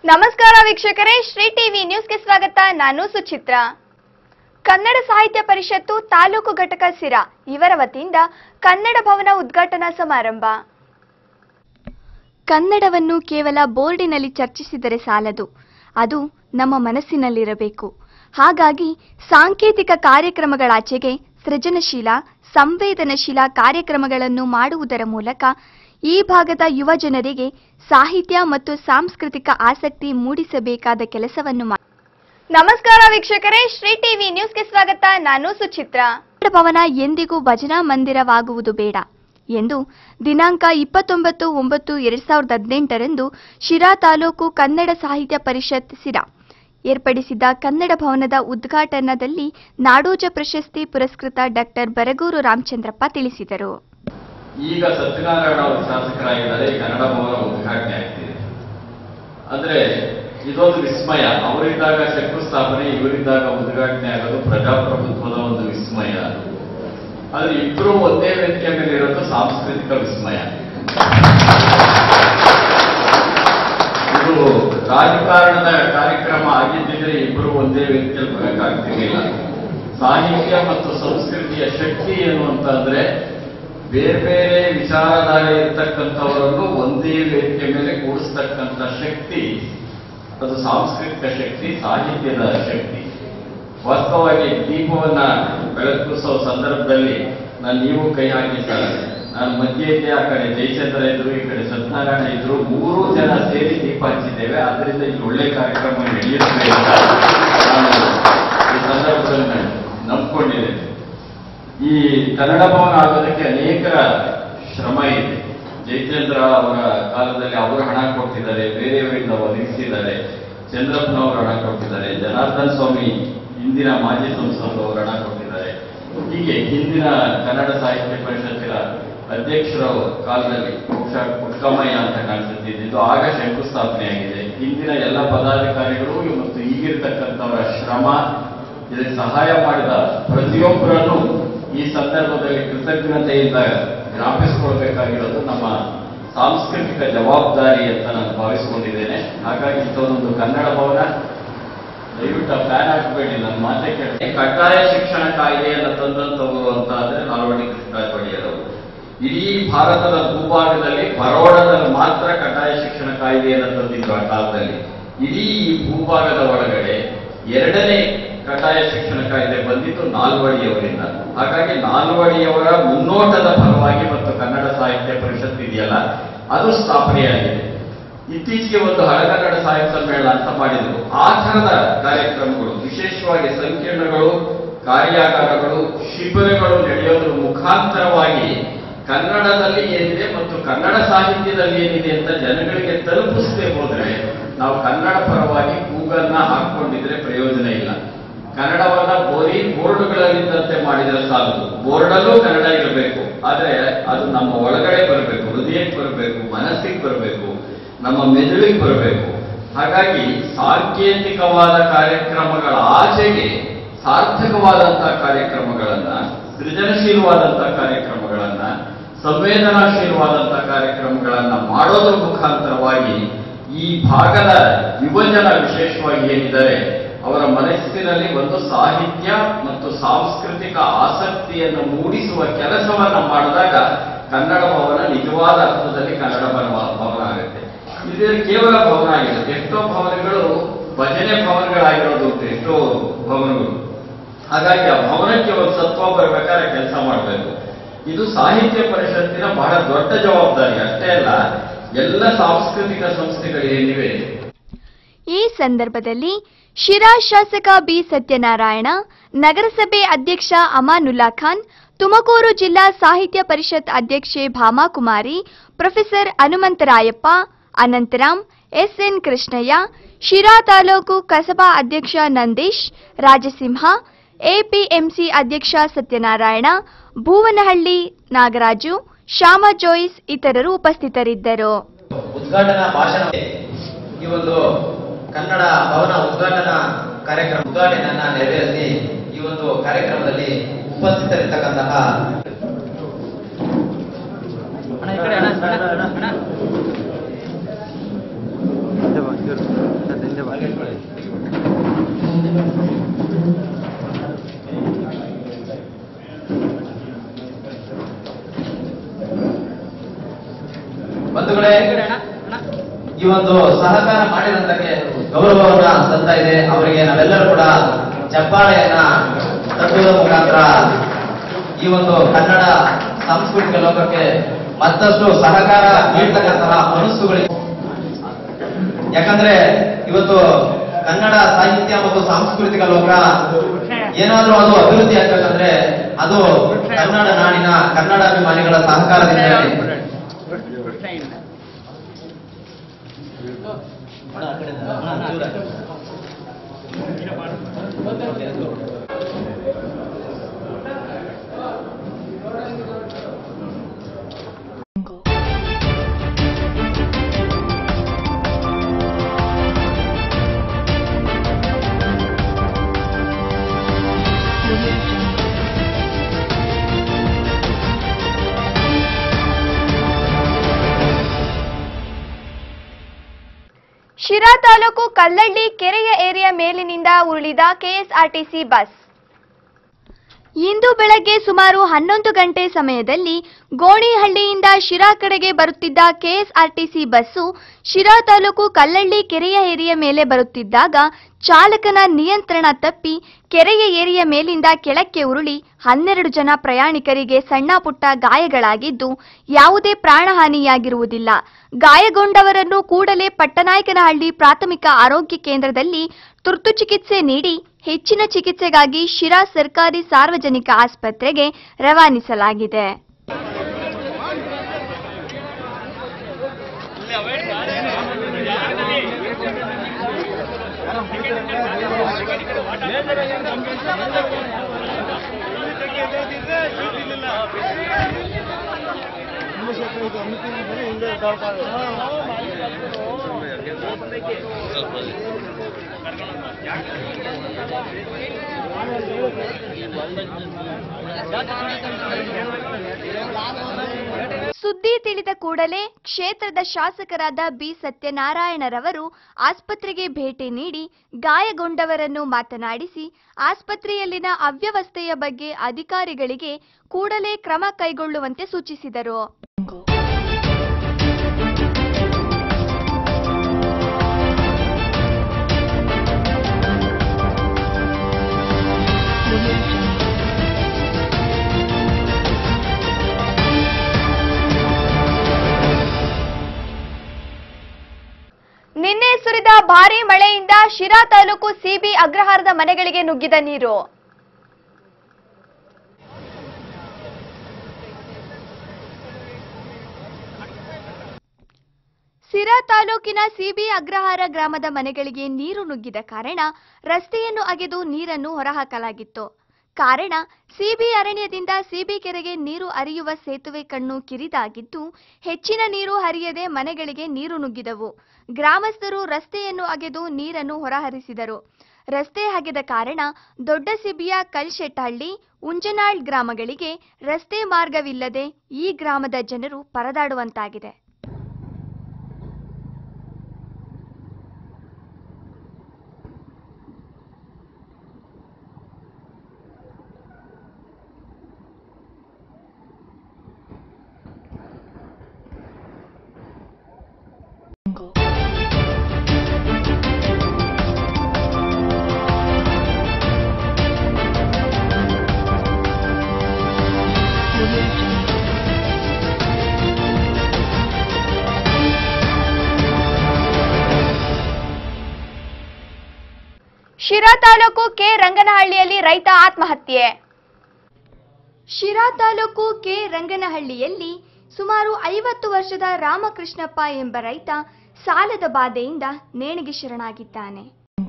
ನಮಸ್ಕಾರ ವೀಕ್ಷಕರೇ ಶ್ರೀ ಟಿವಿ ನ್ಯೂಸ್ಗೆ ಸ್ವಾಗತ ನಾನು ಸುಚಿತ್ರ ಕನ್ನಡ ಸಾಹಿತ್ಯ ಪರಿಷತ್ತು ತಾಲೂಕು ಘಟಕ ಸಿರಾ ಇವರ ವತಿಯಿಂದ ಕನ್ನಡ ಭವನ ಉದ್ಘಾಟನಾ ಸಮಾರಂಭ ಕನ್ನಡವನ್ನು ಕೇವಲ ಬೋರ್ಡಿನಲ್ಲಿ ಚರ್ಚಿಸಿದರೆ ಸಾಲದು ಅದು ನಮ್ಮ ಮನಸ್ಸಿನಲ್ಲಿರಬೇಕು ಹಾಗಾಗಿ ಸಾಂಕೇತಿಕ ಕಾರ್ಯಕ್ರಮಗಳಾಚೆಗೆ ಸೃಜನಶೀಲ ಸಂವೇದನಶೀಲ ಕಾರ್ಯಕ್ರಮಗಳನ್ನು ಮಾಡುವುದರ ಮೂಲಕ ಈ ಭಾಗದ ಯುವ ಜನರಿಗೆ ಸಾಹಿತ್ಯ ಮತ್ತು ಸಾಂಸ್ಕೃತಿಕ ಆಸಕ್ತಿ ಮೂಡಿಸಬೇಕಾದ ಕೆಲಸವನ್ನು ಮಾಡಿ ನಮಸ್ಕಾರ ವೀಕ್ಷಕರೇ ಶ್ರೀ ಟಿವಿ ನ್ಯೂಸ್ಗೆ ಸ್ವಾಗತ ನಾನು ಸುಚಿತ್ರ ಕನ್ನಡ ಭವನ ಎಂದಿಗೂ ಭಜನಾ ಮಂದಿರವಾಗುವುದು ಬೇಡ ಎಂದು ದಿನಾಂಕ ಇಪ್ಪತ್ತೊಂಬತ್ತು ಒಂಬತ್ತು ಎರಡ್ ಸಾವಿರದ ಹದಿನೆಂಟರಂದು ಶಿರಾ ತಾಲೂಕು ಕನ್ನಡ ಸಾಹಿತ್ಯ ಪರಿಷತ್ ಸಿರಾ ಏರ್ಪಡಿಸಿದ ಕನ್ನಡ ಭವನದ ಉದ್ಘಾಟನದಲ್ಲಿ ನಾಡೋಜ ಪ್ರಶಸ್ತಿ ಪುರಸ್ಕೃತ ಡಾಕ್ಟರ್ ಬರಗೂರು ರಾಮಚಂದ್ರಪ್ಪ ತಿಳಿಸಿದರು ಈಗ ಸತ್ಯನಾರಾಯಣ ಅವರು ಶಾಸಕರಾಗಿದ್ದಾರೆ ಈ ಕನ್ನಡ ಭವನ ಉದ್ಘಾಟನೆ ಆಗ್ತಿದೆ ಅಂದ್ರೆ ಇದೊಂದು ವಿಸ್ಮಯ ಅವರಿದ್ದಾಗ ಶಂಕುಸ್ಥಾಪನೆ ಇವರಿದ್ದಾಗ ಉದ್ಘಾಟನೆ ಆಗೋದು ಪ್ರಜಾಪ್ರಭುತ್ವದ ಒಂದು ವಿಸ್ಮಯ ಅದು ಆದ್ರೆ ಇಬ್ರು ಒಂದೇ ವೇದಿಕೆ ಮೇಲೆ ಇರೋದು ಸಾಂಸ್ಕೃತಿಕ ವಿಸ್ಮಯ ಇದು ರಾಜಕಾರಣದ ಕಾರ್ಯಕ್ರಮ ಆಗಿದ್ದಿದ್ರೆ ಇಬ್ರು ಒಂದೇ ವೇದಿಕೆಯಲ್ಲಿ ಬರಕ್ಕಾಗ್ತಿರ್ಲಿಲ್ಲ ಸಾಹಿತ್ಯ ಮತ್ತು ಸಂಸ್ಕೃತಿಯ ಶಕ್ತಿ ಏನು ಅಂತಂದ್ರೆ ಬೇರೆ ಬೇರೆ ವಿಚಾರಧಾರೆ ಇರ್ತಕ್ಕಂಥವರನ್ನು ಒಂದೇ ವೇದಿಕೆ ಮೇಲೆ ಕೂಡಿಸ್ತಕ್ಕಂಥ ಶಕ್ತಿ ಅದು ಸಾಂಸ್ಕೃತಿಕ ಶಕ್ತಿ ಸಾಹಿತ್ಯದ ಶಕ್ತಿ ವಾಸ್ತವವಾಗಿ ದೀಪವನ್ನ ಬೆಳಕಿಸೋ ಸಂದರ್ಭದಲ್ಲಿ ನಾನು ನೀವು ಕೈ ಹಾಕಿ ಸರ್ ನಾನು ಮಧ್ಯೆ ಇದ್ದೆ ಆ ಕಡೆ ಜಯಚಂದ್ರ ಇದ್ರು ಈ ಕಡೆ ಸತ್ಯನಾರಾಯಣ ಇದ್ರು ಮೂರು ಜನ ಸೇರಿ ದೀಪ ಹಚ್ಚಿದ್ದೇವೆ ಅದರಿಂದ ಇಲ್ಲಿ ಒಳ್ಳೆ ಕಾರ್ಯಕ್ರಮ ನಡೆಯುತ್ತೆ ಅಂತ ನಾನು ಈ ಸಂದರ್ಭದಲ್ಲಿ ನಂಬ್ಕೊಂಡಿದ್ದೇನೆ ಈ ಕನ್ನಡ ಭವನ ಆಗೋದಕ್ಕೆ ಅನೇಕ ಶ್ರಮ ಇದೆ ಜಯಚಂದ್ರ ಅವರ ಕಾಲದಲ್ಲಿ ಅವರು ಹಣ ಕೊಟ್ಟಿದ್ದಾರೆ ಬೇರೆಯವರಿಂದ ಒದಗಿಸಿದ್ದಾರೆ ಚಂದ್ರಪ್ಪನವರು ಹಣ ಕೊಟ್ಟಿದ್ದಾರೆ ಜನಾರ್ದನ್ ಸ್ವಾಮಿ ಹಿಂದಿನ ಮಾಜಿ ಸಂಸದರು ಅವರು ಹಣ ಕೊಟ್ಟಿದ್ದಾರೆ ಹೀಗೆ ಹಿಂದಿನ ಕನ್ನಡ ಸಾಹಿತ್ಯ ಪರಿಷತ್ತಿನ ಅಧ್ಯಕ್ಷರ ಕಾಲದಲ್ಲಿ ಬಹುಶಃ ಪುಟ್ಕಮಯ್ಯ ಅಂತ ಕಾಣಿಸುತ್ತೆ ಇದು ಆಗ ಶಂಕುಸ್ಥಾಪನೆ ಆಗಿದೆ ಹಿಂದಿನ ಎಲ್ಲ ಪದಾಧಿಕಾರಿಗಳು ಮತ್ತು ಈಗಿರ್ತಕ್ಕಂಥವರ ಶ್ರಮ ಇದಕ್ಕೆ ಸಹಾಯ ಮಾಡಿದ ಪ್ರತಿಯೊಬ್ಬರನ್ನು ಈ ಸಂದರ್ಭದಲ್ಲಿ ಕೃತಜ್ಞತೆಯಿಂದ ಜ್ಞಾಪಿಸಿಕೊಳ್ಬೇಕಾಗಿರೋದು ನಮ್ಮ ಸಾಂಸ್ಕೃತಿಕ ಜವಾಬ್ದಾರಿ ಅಂತ ನಾನು ಭಾವಿಸಿಕೊಂಡಿದ್ದೇನೆ ಹಾಗಾಗಿ ಇಂಥದ್ದೊಂದು ಕನ್ನಡ ಭವನ ದಯವಿಟ್ಟು ಪ್ಲಾನ್ ಹಾಕಬೇಡಿ ನನ್ನ ಮಾತೆ ಕೇಳಿ ಕಡ್ಡಾಯ ಶಿಕ್ಷಣ ಕಾಯ್ದೆಯನ್ನು ತಂದಂತವರು ಅಂತ ಆದ್ರೆ ನಾಲ್ವಡಿ ಕೃಷ್ಣರಾಜ ಒಡೆಯರವರು ಇಡೀ ಭಾರತದ ಭೂಭಾಗದಲ್ಲಿ ಬರೋಡದಲ್ಲಿ ಮಾತ್ರ ಕಡ್ಡಾಯ ಶಿಕ್ಷಣ ಕಾಯ್ದೆಯನ್ನು ತಂದಿದ್ರು ಆ ಕಾಲದಲ್ಲಿ ಇಡೀ ಈ ಭೂಭಾಗದ ಒಳಗಡೆ ಎರಡನೇ ಕಡ್ಡಾಯ ಶಿಕ್ಷಣ ಕಾಯ್ದೆ ಬಂದಿದ್ದು ನಾಲ್ವಡಿಯವರಿಂದ ಹಾಗಾಗಿ ನಾಲ್ವಡಿಯವರ ಮುನ್ನೋಟದ ಫಲವಾಗಿ ಮತ್ತು ಕನ್ನಡ ಸಾಹಿತ್ಯ ಪರಿಷತ್ ಇದೆಯಲ್ಲ ಅದು ಸ್ಥಾಪನೆಯಾಗಿದೆ ಇತ್ತೀಚೆಗೆ ಒಂದು ಹಳಗನ್ನಡ ಸಾಹಿತ್ಯ ಸಮ್ಮೇಳನ ಅಂತ ಮಾಡಿದ್ರು ಆ ಥರದ ಕಾರ್ಯಕ್ರಮಗಳು ವಿಶೇಷವಾಗಿ ಸಂಕೀರ್ಣಗಳು ಕಾರ್ಯಾಗಾರಗಳು ಶಿಬಿರಗಳು ನಡೆಯೋದ್ರ ಮುಖಾಂತರವಾಗಿ ಕನ್ನಡದಲ್ಲಿ ಏನಿದೆ ಮತ್ತು ಕನ್ನಡ ಸಾಹಿತ್ಯದಲ್ಲಿ ಏನಿದೆ ಅಂತ ಜನಗಳಿಗೆ ತಲುಪಿಸದೆ ಹೋದ್ರೆ ನಾವು ಕನ್ನಡ ಪರವಾಗಿ ಕೂಗನ್ನ ಹಾಕೊಂಡಿದ್ರೆ ಪ್ರಯೋಜನ ಇಲ್ಲ ಕನ್ನಡವನ್ನ ಬೋರಿ ಬೋರ್ಡ್ಗಳಲ್ಲಿದ್ದಂತೆ ಮಾಡಿದ್ರೆ ಸಾಲದು ಬೋರ್ಡಲ್ಲೂ ಕನ್ನಡ ಇರಬೇಕು ಆದ್ರೆ ಅದು ನಮ್ಮ ಒಳಗಡೆ ಬರಬೇಕು ಹೃದಯಕ್ಕೆ ಬರಬೇಕು ಮನಸ್ಸಿಗೆ ಬರಬೇಕು ನಮ್ಮ ಮೆದುಳಿಗೆ ಬರಬೇಕು ಹಾಗಾಗಿ ಸಾಂಕೇತಿಕವಾದ ಕಾರ್ಯಕ್ರಮಗಳ ಆಚೆಗೆ ಸಾರ್ಥಕವಾದಂತಹ ಕಾರ್ಯಕ್ರಮಗಳನ್ನ ಸೃಜನಶೀಲವಾದಂತಹ ಕಾರ್ಯಕ್ರಮಗಳನ್ನ ಸಂವೇದನಾಶೀಲವಾದಂತಹ ಕಾರ್ಯಕ್ರಮಗಳನ್ನ ಮಾಡೋದ್ರ ಮುಖಾಂತರವಾಗಿ ಈ ಭಾಗದ ಯುವಜನ ವಿಶೇಷವಾಗಿ ಏನಿದ್ದಾರೆ ಅವರ ಮನಸ್ಸಿನಲ್ಲಿ ಒಂದು ಸಾಹಿತ್ಯ ಮತ್ತು ಸಾಂಸ್ಕೃತಿಕ ಆಸಕ್ತಿಯನ್ನು ಮೂಡಿಸುವ ಕೆಲಸವನ್ನ ಮಾಡಿದಾಗ ಕನ್ನಡ ಭವನ ನಿಜವಾದ ಅರ್ಥದಲ್ಲಿ ಕನ್ನಡ ಭವನ ಭವನ ಆಗುತ್ತೆ ಇದು ಕೇವಲ ಭವನ ಆಗಿರುತ್ತೆ ಎಷ್ಟೋ ಭವನಗಳು ಭಜನೆ ಭವನಗಳಾಗಿರೋದು ಉಂಟು ಎಷ್ಟೋ ಭವನಗಳು ಹಾಗಾಗಿ ಆ ಭವನಕ್ಕೆ ಒಂದು ಸತ್ವ ಬರಬೇಕಾದ್ರೆ ಕೆಲಸ ಮಾಡಬೇಕು ಇದು ಸಾಹಿತ್ಯ ಪರಿಷತ್ತಿನ ಬಹಳ ದೊಡ್ಡ ಜವಾಬ್ದಾರಿ ಅಷ್ಟೇ ಅಲ್ಲ ಎಲ್ಲ ಸಾಂಸ್ಕೃತಿಕ ಸಂಸ್ಥೆಗಳು ಏನಿವೆ ಈ ಸಂದರ್ಭದಲ್ಲಿ ಶಿರಾ ಶಾಸಕ ಬಿ ಸತ್ಯನಾರಾಯಣ ನಗರಸಭೆ ಅಧ್ಯಕ್ಷ ಅಮಾನುಲ್ಲಾ ಖಾನ್ ತುಮಕೂರು ಜಿಲ್ಲಾ ಸಾಹಿತ್ಯ ಪರಿಷತ್ ಅಧ್ಯಕ್ಷೆ ಭಾಮಾಕುಮಾರಿ ಪ್ರೊಫೆಸರ್ ಹನುಮಂತರಾಯಪ್ಪ ಅನಂತರಾಮ್ ಎಸ್ಎನ್ ಕೃಷ್ಣಯ್ಯ ಶಿರಾ ತಾಲೂಕು ಕಸಬಾ ಅಧ್ಯಕ್ಷ ನಂದೀಶ್ ರಾಜಸಿಂಹ ಎಪಿಎಂಸಿ ಅಧ್ಯಕ್ಷ ಸತ್ಯನಾರಾಯಣ ಭೂವನಹಳ್ಳಿ ನಾಗರಾಜು ಶ್ಯಾಮ ಜೋಯಿಸ್ ಇತರರು ಉಪಸ್ಥಿತರಿದ್ದರು ಉದ್ಘಾಟನಾ ಭಾಷಣ ಈ ಒಂದು ಕನ್ನಡ ಭವನ ಉದ್ಘಾಟನಾ ಕಾರ್ಯಕ್ರಮ ಉದ್ಘಾಟನೆಯನ್ನ ನೆರವೇರಿಸಿ ಈ ಒಂದು ಕಾರ್ಯಕ್ರಮದಲ್ಲಿ ಉಪಸ್ಥಿತರಿರ್ತಕ್ಕಂತಹ ಅಣ್ಣ ಈ ಕಡೆ ಅಣ್ಣ ಅಣ್ಣ ಅಣ್ಣ ಬಂಧುಗಳೇ ಈ ಒಂದು ಸಹಕಾರ ಮಾಡಿದಂತಕ್ಕೆ ಗೌರವವನ್ನ ತಂದ ಇದೆ ಅವರಿಗೆ ನಾವೆಲ್ಲರೂ ಕೂಡ ಚಪ್ಪಾಳೆಯನ್ನ ತಟ್ಟುವುದರ ಮುಖಾಂತರ ಈ ಒಂದು ಕನ್ನಡ ಸಾಂಸ್ಕೃತಿಕ ಲೋಕಕ್ಕೆ ಮತ್ತಷ್ಟು ಸಹಕಾರ ನೀಡ್ತಕ್ಕಂತಹ ಮನಸ್ಸುಗಳಿಗೆ ಯಾಕಂದ್ರೆ ಇವತ್ತು ಕನ್ನಡ ಸಾಹಿತ್ಯ ಮತ್ತು ಸಾಂಸ್ಕೃತಿಕ ಲೋಕ ಏನಾದ್ರೂ ಅದು ಅಭಿವೃದ್ಧಿ ಆಗ್ಬೇಕಂದ್ರೆ ಅದು ಕನ್ನಡ ನಾಡಿನ ಕನ್ನಡ ಅಭಿಮಾನಿಗಳ ಸಹಕಾರದಿಂದ ಶಿರಾ ತಾಲೂಕು ಕಲ್ಲಳ್ಳಿ ಕೆರೆಯ ಏರಿಯಾ ಮೇಲಿನಿಂದ ಉರುಳಿದ ಕೆಎಸ್ಆರ್ಟಿಸಿ ಬಸ್ ಇಂದು ಬೆಳಗ್ಗೆ ಸುಮಾರು ಹನ್ನೊಂದು ಗಂಟೆ ಸಮಯದಲ್ಲಿ ಗೋಣಿಹಳ್ಳಿಯಿಂದ ಶಿರಾ ಕಡೆಗೆ ಬರುತ್ತಿದ್ದ ಕೆಎಸ್ಆರ್ಟಿಸಿ ಬಸ್ಸು ಶಿರಾ ತಾಲೂಕು ಕಲ್ಲಳ್ಳಿ ಕೆರೆಯ ಏರಿಯ ಮೇಲೆ ಬರುತ್ತಿದ್ದಾಗ ಚಾಲಕನ ನಿಯಂತ್ರಣ ತಪ್ಪಿ ಕೆರೆಯ ಏರಿಯ ಮೇಲಿಂದ ಕೆಳಕ್ಕೆ ಉರುಳಿ ಹನ್ನೆರಡು ಜನ ಪ್ರಯಾಣಿಕರಿಗೆ ಸಣ್ಣ ಪುಟ್ಟ ಗಾಯಗಳಾಗಿದ್ದು ಯಾವುದೇ ಪ್ರಾಣಹಾನಿಯಾಗಿರುವುದಿಲ್ಲ ಗಾಯಗೊಂಡವರನ್ನು ಕೂಡಲೇ ಪಟ್ಟನಾಯಕನಹಳ್ಳಿ ಪ್ರಾಥಮಿಕ ಆರೋಗ್ಯ ಕೇಂದ್ರದಲ್ಲಿ ತುರ್ತು ಚಿಕಿತ್ಸೆ ನೀಡಿ ಹೆಚ್ಚಿನ ಚಿಕಿತ್ಸೆಗಾಗಿ ಶಿರಾ ಸರ್ಕಾರಿ ಸಾರ್ವಜನಿಕ ಆಸ್ಪತ್ರೆಗೆ ರವಾನಿಸಲಾಗಿದೆ ಸುದ್ದಿ ತಿಳಿದ ಕೂಡಲೇ ಕ್ಷೇತ್ರದ ಶಾಸಕರಾದ ಬಿ ಸತ್ಯನಾರಾಯಣರವರು ಆಸ್ಪತ್ರೆಗೆ ಭೇಟಿ ನೀಡಿ ಗಾಯಗೊಂಡವರನ್ನು ಮಾತನಾಡಿಸಿ ಆಸ್ಪತ್ರೆಯಲ್ಲಿನ ಅವ್ಯವಸ್ಥೆಯ ಬಗ್ಗೆ ಅಧಿಕಾರಿಗಳಿಗೆ ಕೂಡಲೇ ಕ್ರಮ ಕೈಗೊಳ್ಳುವಂತೆ ಸೂಚಿಸಿದರು ನಿನ್ನೆ ಸುರಿದ ಭಾರೀ ಮಳೆಯಿಂದ ಶಿರಾ ತಾಲೂಕು ಸಿಬಿ ಅಗ್ರಹಾರದ ಮನೆಗಳಿಗೆ ನುಗ್ಗಿದ ನೀರು ಸಿರಾ ತಾಲೂಕಿನ ಸಿಬಿ ಅಗ್ರಹಾರ ಗ್ರಾಮದ ಮನೆಗಳಿಗೆ ನೀರು ನುಗ್ಗಿದ ಕಾರಣ ರಸ್ತೆಯನ್ನು ಅಗೆದು ನೀರನ್ನು ಹೊರಹಾಕಲಾಗಿತ್ತು ಕಾರಣ ಸಿಬಿ ಅರಣ್ಯದಿಂದ ಸಿಬಿ ಕೆರೆಗೆ ನೀರು ಹರಿಯುವ ಸೇತುವೆ ಕಣ್ಣು ಕಿರಿದಾಗಿದ್ದು ಹೆಚ್ಚಿನ ನೀರು ಹರಿಯದೆ ಮನೆಗಳಿಗೆ ನೀರು ನುಗ್ಗಿದವು ಗ್ರಾಮಸ್ಥರು ರಸ್ತೆಯನ್ನು ಅಗೆದು ನೀರನ್ನು ಹೊರಹರಿಸಿದರು ರಸ್ತೆ ಅಗೆದ ಕಾರಣ ದೊಡ್ಡ ಸಿಬಿಯ ಕಲ್ಶೆಟ್ಟಹಳ್ಳಿ ಉಂಜನಾಳ್ ಗ್ರಾಮಗಳಿಗೆ ರಸ್ತೆ ಮಾರ್ಗವಿಲ್ಲದೆ ಈ ಗ್ರಾಮದ ಜನರು ಪರದಾಡುವಂತಾಗಿದೆ ಶಿರಾ ತಾಲೂಕು ಕೆ ರಂಗನಹಳ್ಳಿಯಲ್ಲಿ ರೈತ ಆತ್ಮಹತ್ಯೆ ಶಿರಾ ತಾಲೂಕು ಕೆ ರಂಗನಹಳ್ಳಿಯಲ್ಲಿ ಸುಮಾರು ಐವತ್ತು ವರ್ಷದ ರಾಮಕೃಷ್ಣಪ್ಪ ಎಂಬ ರೈತ ಸಾಲದ ಬಾಧೆಯಿಂದ ನೇಣಿಗೆ ಶರಣಾಗಿದ್ದಾನೆ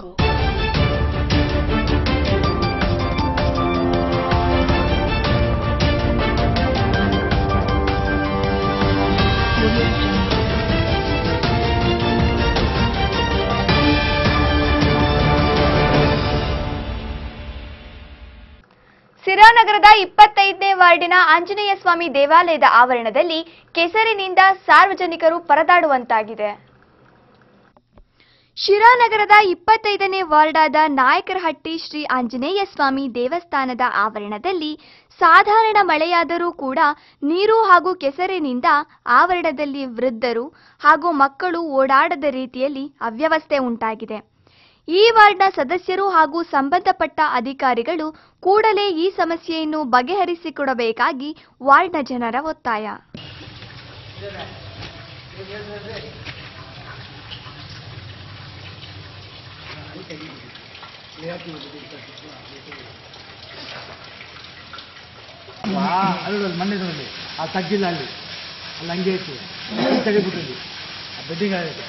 ಸಿರಾನಗರದ ಇಪ್ಪತ್ತೈದನೇ ವಾರ್ಡಿನ ಆಂಜನೇಯ ಸ್ವಾಮಿ ದೇವಾಲಯದ ಆವರಣದಲ್ಲಿ ಕೆಸರಿನಿಂದ ಸಾರ್ವಜನಿಕರು ಪರದಾಡುವಂತಾಗಿದೆ ಶಿರಾನಗರದ ಇಪ್ಪತ್ತೈದನೇ ವಾರ್ಡಾದ ನಾಯಕರಹಟ್ಟಿ ಶ್ರೀ ಆಂಜನೇಯ ಸ್ವಾಮಿ ದೇವಸ್ಥಾನದ ಆವರಣದಲ್ಲಿ ಸಾಧಾರಣ ಮಳೆಯಾದರೂ ಕೂಡ ನೀರು ಹಾಗೂ ಕೆಸರಿನಿಂದ ಆವರಣದಲ್ಲಿ ವೃದ್ಧರು ಹಾಗೂ ಮಕ್ಕಳು ಓಡಾಡದ ರೀತಿಯಲ್ಲಿ ಅವ್ಯವಸ್ಥೆ ಉಂಟಾಗಿದೆ ಈ ವಾರ್ಡ್ನ ಸದಸ್ಯರು ಹಾಗೂ ಸಂಬಂಧಪಟ್ಟ ಅಧಿಕಾರಿಗಳು ಕೂಡಲೇ ಈ ಸಮಸ್ಯೆಯನ್ನು ಬಗೆಹರಿಸಿಕೊಡಬೇಕಾಗಿ ವಾರ್ಡ್ನ ಜನರ ಒತ್ತಾಯ ಅಲ್ಲಿ ಮಣ್ಣಿದ್ರಲ್ಲಿ ಆ ತಗ್ಗಿಲ್ಲ ಅಲ್ಲಿ ಅಲ್ಲಿ ಹಂಗೆ ಇತ್ತು ತೆಗೆದ್ಬಿಟ್ಟಿದ್ವಿ ಆ ಬೆಡ್ಡಿಂಗ್ ಆಗಿದೆ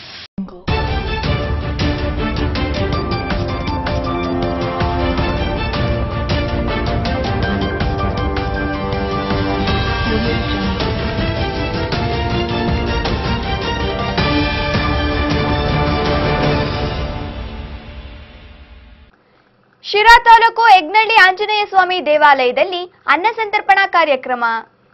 ಶಿರಾ ತಾಲೂಕು ಎಗ್ನಳ್ಳಿ ಆಂಜನೇಯ ಸ್ವಾಮಿ ದೇವಾಲಯದಲ್ಲಿ ಅನ್ನಸಂತರ್ಪಣಾ ಕಾರ್ಯಕ್ರಮ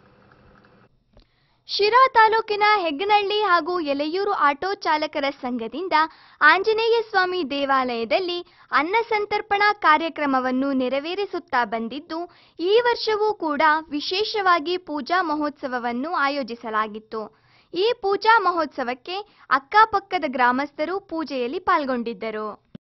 ಶಿರಾ ತಾಲೂಕಿನ ಹೆಗ್ನಳ್ಳಿ ಹಾಗೂ ಎಲೆಯೂರು ಆಟೋ ಚಾಲಕರ ಸಂಘದಿಂದ ಆಂಜನೇಯ ಸ್ವಾಮಿ ದೇವಾಲಯದಲ್ಲಿ ಅನ್ನಸಂತರ್ಪಣಾ ಕಾರ್ಯಕ್ರಮವನ್ನು ನೆರವೇರಿಸುತ್ತಾ ಬಂದಿದ್ದು ಈ ವರ್ಷವೂ ಕೂಡ ವಿಶೇಷವಾಗಿ ಪೂಜಾ ಮಹೋತ್ಸವವನ್ನು ಆಯೋಜಿಸಲಾಗಿತ್ತು ಈ ಪೂಜಾ ಮಹೋತ್ಸವಕ್ಕೆ ಅಕ್ಕಪಕ್ಕದ ಗ್ರಾಮಸ್ಥರು ಪೂಜೆಯಲ್ಲಿ ಪಾಲ್ಗೊಂಡಿದ್ದರು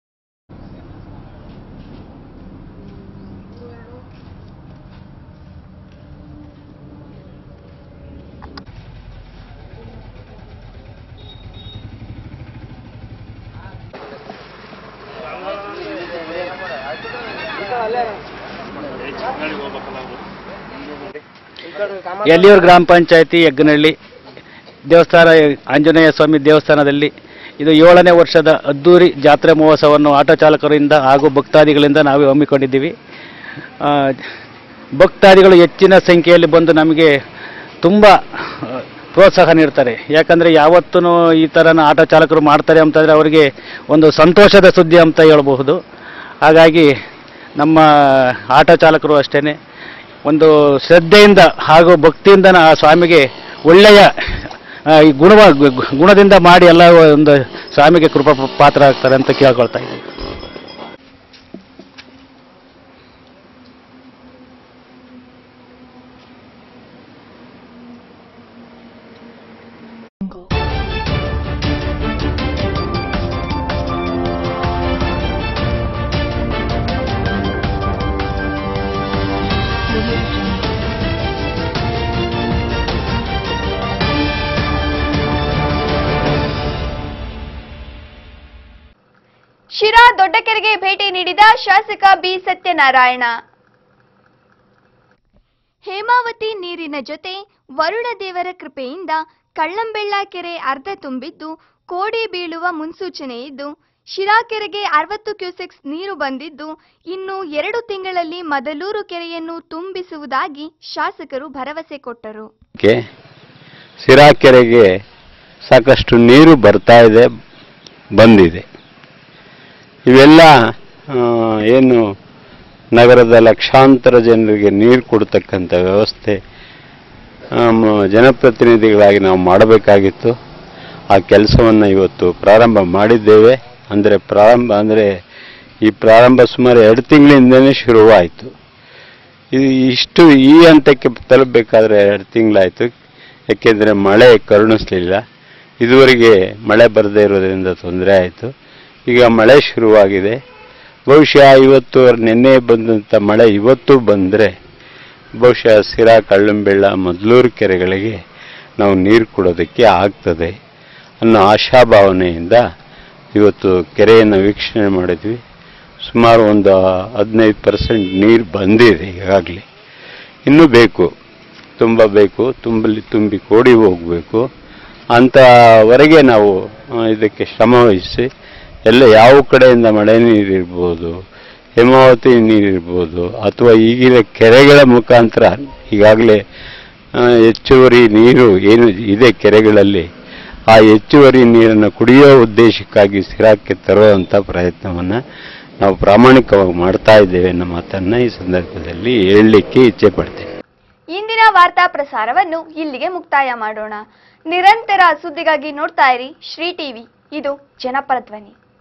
ಎಲ್ಲಿಯೂರು ಗ್ರಾಮ ಪಂಚಾಯತಿ ಯಗ್ನಹಳ್ಳಿ ದೇವಸ್ಥಾನ ಆಂಜನೇಯ ಸ್ವಾಮಿ ದೇವಸ್ಥಾನದಲ್ಲಿ ಇದು ಏಳನೇ ವರ್ಷದ ಅದ್ದೂರಿ ಜಾತ್ರೆ ಮಹೋತ್ಸವವನ್ನು ಆಟೋ ಚಾಲಕರಿಂದ ಹಾಗೂ ಭಕ್ತಾದಿಗಳಿಂದ ನಾವು ಹಮ್ಮಿಕೊಂಡಿದ್ದೀವಿ ಆ, ಭಕ್ತಾದಿಗಳು ಹೆಚ್ಚಿನ ಸಂಖ್ಯೆಯಲ್ಲಿ ಬಂದು ನಮಗೆ ತುಂಬ ಆ, ಪ್ರೋತ್ಸಾಹ ನೀಡ್ತಾರೆ ಯಾಕಂದರೆ ಯಾವತ್ತೂ ಈ ಥರನ ಆಟೋ ಚಾಲಕರು ಮಾಡ್ತಾರೆ ಅಂತಂದರೆ ಅವರಿಗೆ ಒಂದು ಸಂತೋಷದ ಸುದ್ದಿ ಅಂತ ಹೇಳಬಹುದು ಹಾಗಾಗಿ ನಮ್ಮ ಆಟೋ ಚಾಲಕರು ಅಷ್ಟೇ ಒಂದು ಶ್ರದ್ಧೆಯಿಂದ ಹಾಗೂ ಭಕ್ತಿಯಿಂದ ಆ ಸ್ವಾಮಿಗೆ ಒಳ್ಳೆಯ ಆ, ಈ ಗುಣ ಗುಣದಿಂದ ಮಾಡಿ ಎಲ್ಲ ಒಂದು ಸ್ವಾಮಿಗೆ ಕೃಪಾ ಪಾತ್ರ ಆಗ್ತಾರೆ ಅಂತ ಕೇಳ್ಕೊಳ್ತಾ ಇದ್ದೀನಿ ಶಿರಾ ದೊಡ್ಡಕೆರೆಗೆ ಭೇಟಿ ನೀಡಿದ ಶಾಸಕ ಬಿ ಸತ್ಯನಾರಾಯಣ ಹೇಮಾವತಿ ನೀರಿನ ಜೊತೆ ವರುಣ ದೇವರ ಕೃಪೆಯಿಂದ ಕಳ್ಳಂಬೆಳ್ಳ ಕೆರೆ ಅರ್ಧ ತುಂಬಿದ್ದು ಕೋಡಿ ಬೀಳುವ ಮುನ್ಸೂಚನೆ ಇದ್ದು ಶಿರಾ ಕೆರೆಗೆ ಅರವತ್ತು ಕ್ಯೂಸೆಕ್ಸ್ ನೀರು ಬಂದಿದ್ದು ಇನ್ನು ಎರಡು ತಿಂಗಳಲ್ಲಿ ಮದಲೂರು ಕೆರೆಯನ್ನು ತುಂಬಿಸುವುದಾಗಿ ಶಾಸಕರು ಭರವಸೆ ಕೊಟ್ಟರು ಕೆ ಸಿರಾ ಕೆರೆಗೆ ಸಾಕಷ್ಟು ನೀರು ಬರ್ತಾ ಇದೆ ಬಂದಿದೆ ಇವೆಲ್ಲ ಆ, ಏನು ನಗರದ ಲಕ್ಷಾಂತರ ಜನರಿಗೆ ನೀರು ಕೊಡ್ತಕ್ಕಂಥ ವ್ಯವಸ್ಥೆ ಆ, ಮ- ಜನಪ್ರತಿನಿಧಿಗಳಾಗಿ ನಾವು ಮಾಡಬೇಕಾಗಿತ್ತು ಆ ಕೆಲಸವನ್ನು ಇವತ್ತು ಪ್ರಾರಂಭ ಮಾಡಿದ್ದೇವೆ ಅಂದರೆ ಪ್ರಾರಂಭ ಅಂದರೆ ಈ ಪ್ರಾರಂಭ ಸುಮಾರು ಎರಡು ತಿಂಗಳಿಂದನೇ ಶುರುವಾಯಿತು ಇದು ಇಷ್ಟು ಈ ಹಂತಕ್ಕೆ ತಲುಪಬೇಕಾದ್ರೆ ಎರಡು ತಿಂಗಳಾಯಿತು ಯಾಕೆಂದರೆ ಮಳೆ ಕರುಣಿಸ್ಲಿಲ್ಲ ಇದುವರೆಗೆ ಮಳೆ ಬರದೇ ಇರೋದ್ರಿಂದ ತೊಂದರೆ ಆಯಿತು ಈಗ ಮಳೆ ಶುರುವಾಗಿದೆ ಬಹುಶಃ ಇವತ್ತು ನಿನ್ನೆ ಬಂದಂಥ ಮಳೆ ಇವತ್ತು ಬಂದರೆ ಬಹುಶಃ ಸಿರಾ ಕಳ್ಳಂಬೆಳ್ಳ ಮೊದಲೂರು ಕೆರೆಗಳಿಗೆ ನಾವು ನೀರು ಕೊಡೋದಕ್ಕೆ ಆಗ್ತದೆ ಅನ್ನೋ ಆಶಾಭಾವನೆಯಿಂದ ಇವತ್ತು ಕೆರೆಯನ್ನು ವೀಕ್ಷಣೆ ಮಾಡಿದ್ವಿ ಸುಮಾರು ಒಂದು ಹದಿನೈದು ಪರ್ಸೆಂಟ್ ನೀರು ಬಂದಿದೆ ಈಗಾಗಲೇ ಇನ್ನೂ ಬೇಕು ತುಂಬ ಬೇಕು ತುಂಬಲಿ ತುಂಬಿ ಕೋಡಿ ಹೋಗಬೇಕು ಅಂಥವರೆಗೆ ನಾವು ಆ, ಇದಕ್ಕೆ ಶ್ರಮ ವಹಿಸಿ ಎಲ್ಲ ಯಾವ ಕಡೆಯಿಂದ ಮಳೆ ನೀರಿರ್ಬೋದು ಹೇಮಾವತಿ ನೀರಿರ್ಬೋದು ಅಥವಾ ಈಗಿನ ಕೆರೆಗಳ ಮುಖಾಂತರ ಈಗಾಗಲೇ ಆ, ಹೆಚ್ಚುವರಿ ನೀರು ಏನು ಇದೆ ಕೆರೆಗಳಲ್ಲಿ ಆ ಹೆಚ್ಚುವರಿ ನೀರನ್ನು ಕುಡಿಯೋ ಉದ್ದೇಶಕ್ಕಾಗಿ ಸಿರಾಕ್ಕೆ ತರುವಂಥ ಪ್ರಯತ್ನವನ್ನು ನಾವು ಪ್ರಾಮಾಣಿಕವಾಗಿ ಮಾಡ್ತಾ ಇದ್ದೇವೆ ಅನ್ನೋ ಮಾತನ್ನು ಈ ಸಂದರ್ಭದಲ್ಲಿ ಹೇಳಲಿಕ್ಕೆ ಇಚ್ಛೆ ಪಡ್ತೇನೆ ಇಂದಿನ ವಾರ್ತಾ ಪ್ರಸಾರವನ್ನು ಇಲ್ಲಿಗೆ ಮುಕ್ತಾಯ ಮಾಡೋಣ ನಿರಂತರ ಸುದ್ದಿಗಾಗಿ ನೋಡ್ತಾ ಇರಿ ಶ್ರೀ ಟಿವಿ ಇದು ಜನಪರ ಧ್ವನಿ